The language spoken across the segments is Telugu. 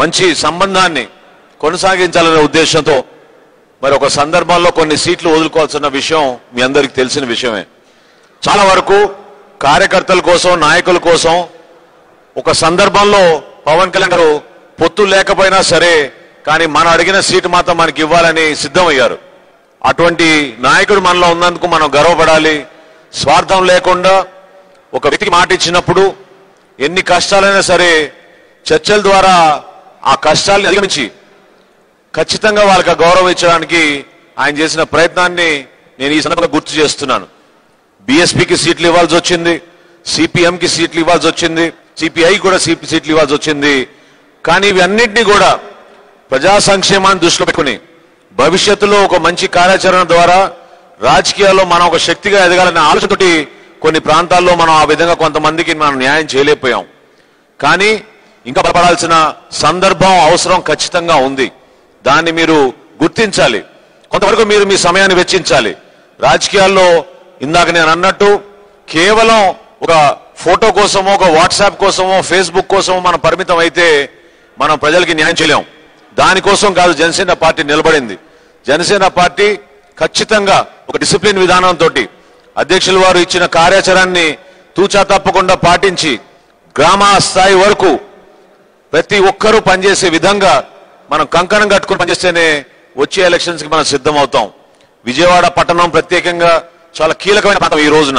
మంచి సంబంధాన్ని కొనసాగించాలనే ఉద్దేశంతో మరి ఒక సందర్భంలో కొన్ని సీట్లు వదులుకోవాల్సిన విషయం మీ అందరికీ తెలిసిన విషయమే చాలా వరకు కార్యకర్తల కోసం నాయకుల కోసం ఒక సందర్భంలో పవన్ కళ్యాణ్ గారు పొత్తు లేకపోయినా సరే కానీ మనం అడిగిన సీటు మాత్రం మనకి ఇవ్వాలని సిద్ధమయ్యారు అటువంటి నాయకుడు మనలో ఉన్నందుకు మనం గర్వపడాలి స్వార్థం లేకుండా ఒక వ్యక్తికి మాట ఇచ్చినప్పుడు ఎన్ని కష్టాలైనా సరే చర్చల ద్వారా ఆ కష్టాల్ని అధిగమించి ఖచ్చితంగా వాళ్ళకి ఆ గౌరవం ఇచ్చడానికి ఆయన చేసిన ప్రయత్నాన్ని నేను ఈ సందర్భంగా గుర్తు చేస్తున్నాను బీఎస్పీకి సీట్లు ఇవ్వాల్సి వచ్చింది సిపిఎంకి సీట్లు ఇవ్వాల్సి వచ్చింది సిపిఐ కూడా సిపి సీట్లు ఇవ్వాల్సి వచ్చింది కానీ ఇవన్నింటినీ కూడా ప్రజా సంక్షేమాన్ని దృష్టిలో పెట్టుకుని భవిష్యత్తులో ఒక మంచి కార్యాచరణ ద్వారా రాజకీయాల్లో మనం ఒక శక్తిగా ఎదగాలనే ఆలోచనతోటి కొన్ని ప్రాంతాల్లో మనం ఆ విధంగా కొంతమందికి మనం న్యాయం చేయలేకపోయాం కానీ ఇంకా బలపడాల్సిన సందర్భం అవసరం ఖచ్చితంగా ఉంది దాన్ని మీరు గుర్తించాలి కొంతవరకు మీరు మీ సమయాన్ని వెచ్చించాలి రాజకీయాల్లో ఇందాక నేను అన్నట్టు కేవలం ఒక ఫోటో కోసమో ఒక వాట్సాప్ కోసమో ఫేస్బుక్ కోసమో మనం పరిమితం అయితే మనం ప్రజలకి న్యాయం చేయలేం దానికోసం కాదు జనసేన పార్టీ నిలబడింది జనసేన పార్టీ ఖచ్చితంగా ఒక డిసిప్లిన్ విధానంతో అధ్యక్షుల వారు ఇచ్చిన కార్యాచరణని తూచా తప్పకుండా పాటించి గ్రామ స్థాయి వరకు ప్రతి ఒక్కరూ పనిచేసే విధంగా మనం కంకణం కట్టుకుని పనిచేస్తేనే వచ్చే ఎలక్షన్స్ కి మనం సిద్ధం అవుతాం విజయవాడ పట్టణం ప్రత్యేకంగా చాలా కీలకమైన ప్రాంతం ఈ రోజున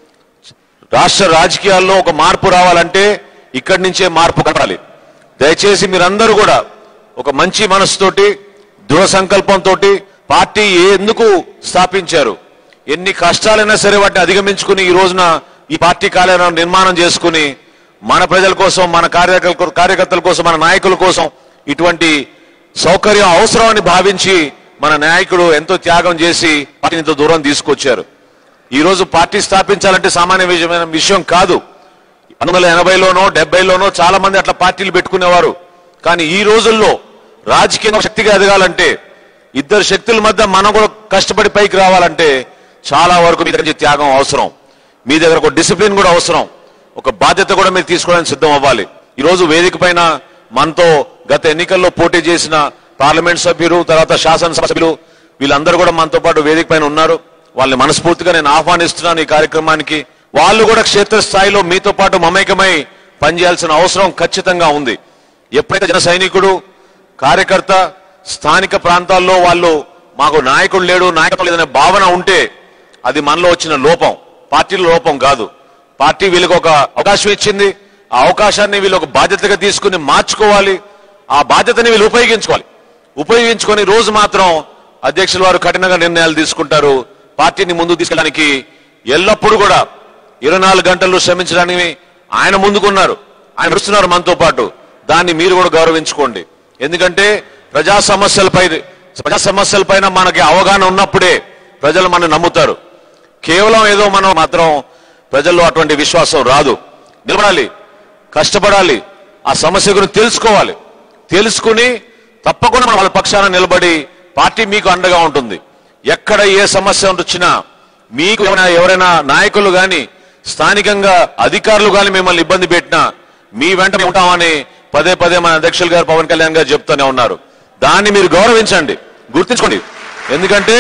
రాష్ట్ర రాజకీయాల్లో ఒక మార్పు రావాలంటే ఇక్కడి నుంచే మార్పు కనపడాలి దయచేసి మీరందరూ కూడా ఒక మంచి మనసుతోటి దృఢ సంకల్పంతో పార్టీ ఎందుకు స్థాపించారు ఎన్ని కష్టాలైనా సరే వాటిని అధిగమించుకుని ఈ రోజున ఈ పార్టీ కార్యాలయం నిర్మాణం చేసుకుని మన ప్రజల కోసం మన కార్యకర్తల కార్యకర్తల కోసం మన నాయకుల కోసం ఇటువంటి సౌకర్యం అవసరమని భావించి మన నాయకుడు ఎంతో త్యాగం చేసి పార్టీని ఇంత దూరం తీసుకొచ్చారు ఈ రోజు పార్టీ స్థాపించాలంటే సామాన్య విషయమైన విషయం కాదు పంతొమ్మిది వందల ఎనభైలోనో డెబ్బైలోనో చాలా మంది అట్లా పార్టీలు పెట్టుకునేవారు కానీ ఈ రోజుల్లో రాజకీయ శక్తిగా ఎదగాలంటే ఇద్దరు శక్తుల మధ్య మనం కూడా కష్టపడి పైకి రావాలంటే చాలా వరకు మీ దగ్గర నుంచి త్యాగం అవసరం మీ దగ్గర ఒక డిసిప్లిన్ కూడా అవసరం ఒక బాధ్యత కూడా మీరు తీసుకోవడానికి సిద్ధం అవ్వాలి ఈ రోజు వేదిక పైన మనతో గత ఎన్నికల్లో పోటీ చేసిన పార్లమెంట్ సభ్యులు తర్వాత శాసనసభ సభ్యులు వీళ్ళందరూ కూడా మనతో పాటు వేదిక పైన ఉన్నారు వాళ్ళని మనస్ఫూర్తిగా నేను ఆహ్వానిస్తున్నాను ఈ కార్యక్రమానికి వాళ్ళు కూడా క్షేత్రస్థాయిలో మీతో పాటు మమేకమై పనిచేయాల్సిన అవసరం ఖచ్చితంగా ఉంది ఎప్పుడైతే జన సైనికుడు కార్యకర్త స్థానిక ప్రాంతాల్లో వాళ్ళు మాకు నాయకుడు లేడు నాయకత్వం లేదనే భావన ఉంటే అది మనలో వచ్చిన లోపం పార్టీల లోపం కాదు పార్టీ వీళ్ళకి ఒక అవకాశం ఇచ్చింది ఆ అవకాశాన్ని వీళ్ళు ఒక బాధ్యతగా తీసుకుని మార్చుకోవాలి ఆ బాధ్యతని వీళ్ళు ఉపయోగించుకోవాలి ఉపయోగించుకొని రోజు మాత్రం అధ్యక్షుల వారు కఠినంగా నిర్ణయాలు తీసుకుంటారు పార్టీని ముందుకు తీసుకెళ్ళడానికి ఎల్లప్పుడూ కూడా ఇరవై నాలుగు గంటలు శ్రమించడానికి ఆయన ముందుకున్నారు ఆయన నడుస్తున్నారు మనతో పాటు దాన్ని మీరు కూడా గౌరవించుకోండి ఎందుకంటే ప్రజా సమస్యలపై ప్రజా సమస్యలపైన మనకి అవగాహన ఉన్నప్పుడే ప్రజలు మనం నమ్ముతారు కేవలం ఏదో మనం మాత్రం ప్రజల్లో అటువంటి విశ్వాసం రాదు నిలబడాలి కష్టపడాలి ఆ సమస్య గురించి తెలుసుకోవాలి తెలుసుకుని తప్పకుండా మనం వాళ్ళ పక్షాన నిలబడి పార్టీ మీకు అండగా ఉంటుంది ఎక్కడ ఏ సమస్య వచ్చినా మీకు ఎవరైనా ఎవరైనా నాయకులు గాని స్థానికంగా అధికారులు గాని మిమ్మల్ని ఇబ్బంది పెట్టినా మీ వెంట మేము ఉంటామని పదే పదే మన అధ్యక్షులు గారు పవన్ కళ్యాణ్ గారు చెప్తూనే ఉన్నారు దాన్ని మీరు గౌరవించండి గుర్తుంచుకోండి ఎందుకంటే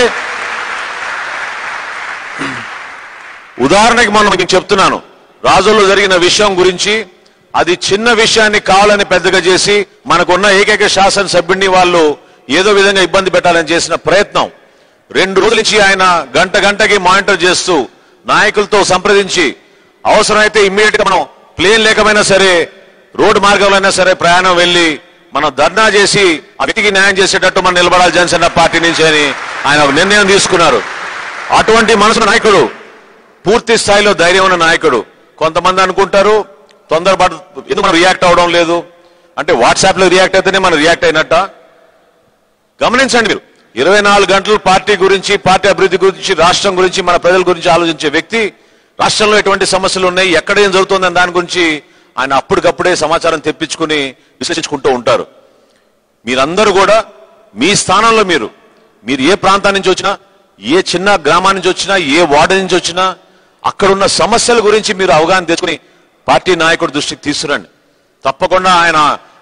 ఉదాహరణకి మనం మీకు చెప్తున్నాను రాజుల్లో జరిగిన విషయం గురించి అది చిన్న విషయాన్ని కావాలని పెద్దగా చేసి మనకున్న ఏకైక శాసనసభ్యుడిని వాళ్ళు ఏదో విధంగా ఇబ్బంది పెట్టాలని చేసిన ప్రయత్నం రెండు రోజుల నుంచి ఆయన గంట గంటకి మానిటర్ చేస్తూ నాయకులతో సంప్రదించి అవసరమైతే ఇమ్మీడియట్ గా మనం ప్లేన్ లేకపోయినా సరే రోడ్డు మార్గంలో అయినా సరే ప్రయాణం వెళ్ళి మనం ధర్నా చేసి ఆ వ్యక్తికి న్యాయం చేసేటట్టు మనం నిలబడాలి జనసేన పార్టీ నుంచి అని ఆయన ఒక నిర్ణయం తీసుకున్నారు అటువంటి మనసు నాయకుడు పూర్తి స్థాయిలో ధైర్యం ఉన్న నాయకుడు కొంతమంది అనుకుంటారు తొందరపాటు ఎందుకు మనం రియాక్ట్ అవడం లేదు అంటే వాట్సాప్ లో రియాక్ట్ అయితేనే మనం రియాక్ట్ అయినట్ట గమనించండి మీరు ఇరవై నాలుగు గంటలు పార్టీ గురించి పార్టీ అభివృద్ధి గురించి రాష్ట్రం గురించి మన ప్రజల గురించి ఆలోచించే వ్యక్తి రాష్ట్రంలో ఎటువంటి సమస్యలు ఉన్నాయి ఎక్కడ ఏం జరుగుతుందని దాని గురించి ఆయన అప్పటికప్పుడే సమాచారం తెప్పించుకుని విశ్లేషించుకుంటూ ఉంటారు మీరందరూ కూడా మీ స్థానంలో మీరు మీరు ఏ ప్రాంతం నుంచి వచ్చినా ఏ చిన్న గ్రామం నుంచి వచ్చినా ఏ వార్డు నుంచి వచ్చినా అక్కడున్న సమస్యల గురించి మీరు అవగాహన తెచ్చుకుని పార్టీ నాయకుడి దృష్టికి తీసుకురండి తప్పకుండా ఆయన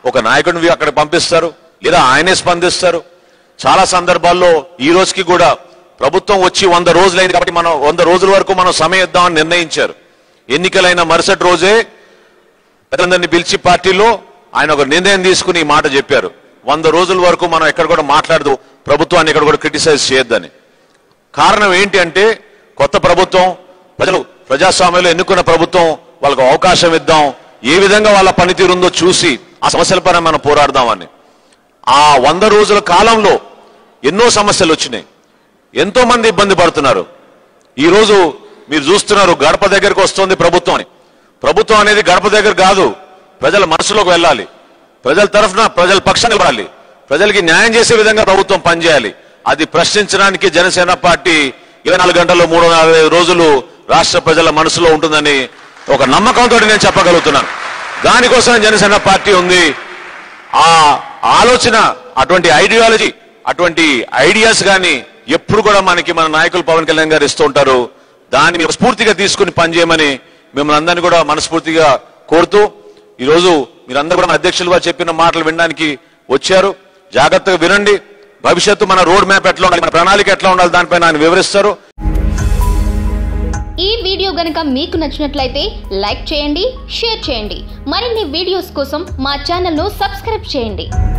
ఒక నాయకుడిని అక్కడ పంపిస్తారు లేదా ఆయనే స్పందిస్తారు చాలా సందర్భాల్లో ఈ రోజుకి కూడా ప్రభుత్వం వచ్చి వంద రోజులైంది కాబట్టి మనం వంద రోజుల వరకు మనం సమయం ఇద్దామని నిర్ణయించారు ఎన్నికలైన మరుసటి రోజే పెద్దలందరినీ పిలిచి పార్టీలో ఆయన ఒక నిర్ణయం తీసుకుని ఈ మాట చెప్పారు వంద రోజుల వరకు మనం ఎక్కడ కూడా మాట్లాడదు ప్రభుత్వాన్ని ఎక్కడ కూడా క్రిటిసైజ్ చేయొద్దని కారణం ఏంటి అంటే కొత్త ప్రభుత్వం ప్రజలు ప్రజాస్వామ్యంలో ఎన్నుకున్న ప్రభుత్వం వాళ్ళకు అవకాశం ఇద్దాం ఏ విధంగా వాళ్ళ పనితీరు ఉందో చూసి ఆ సమస్యలపైన మనం పోరాడదామని ఆ వంద రోజుల కాలంలో ఎన్నో సమస్యలు వచ్చినాయి ఎంతో మంది ఇబ్బంది పడుతున్నారు ఈ రోజు మీరు చూస్తున్నారు గడప దగ్గరికి వస్తుంది ప్రభుత్వం అని ప్రభుత్వం అనేది గడప దగ్గర కాదు ప్రజల మనసులోకి వెళ్ళాలి ప్రజల తరఫున ప్రజల పక్షాన్ని నిలబడాలి ప్రజలకి న్యాయం చేసే విధంగా ప్రభుత్వం పనిచేయాలి అది ప్రశ్నించడానికి జనసేన పార్టీ ఇరవై నాలుగు గంటల్లో మూడు నలభై ఐదు రోజులు రాష్ట్ర ప్రజల మనసులో ఉంటుందని ఒక నమ్మకంతో నేను చెప్పగలుగుతున్నాను దానికోసం జనసేన పార్టీ ఉంది ఆ ఆలోచన అటువంటి ఐడియాలజీ అటువంటి ఐడియాస్ కానీ ఎప్పుడు కూడా మనకి మన నాయకులు పవన్ కళ్యాణ్ గారు ఇస్తూ ఉంటారు దాన్ని మీరు స్ఫూర్తిగా తీసుకుని పనిచేయమని మిమ్మల్ని అందరినీ కూడా మనస్ఫూర్తిగా కోరుతూ ఈరోజు మీరందరూ కూడా మన అధ్యక్షులు వారు చెప్పిన మాటలు వినడానికి వచ్చారు జాగ్రత్తగా వినండి భవిష్యత్తు మన రోడ్ మ్యాప్ ఎట్లా ఉండాలి మన ప్రణాళిక ఎట్లా ఉండాలి దానిపైన ఆయన వివరిస్తారు ఈ వీడియో గనుక మీకు నచ్చినట్లయితే లైక్ చేయండి షేర్ చేయండి మరిన్ని వీడియోస్ కోసం మా ఛానల్ను సబ్స్క్రైబ్ చేయండి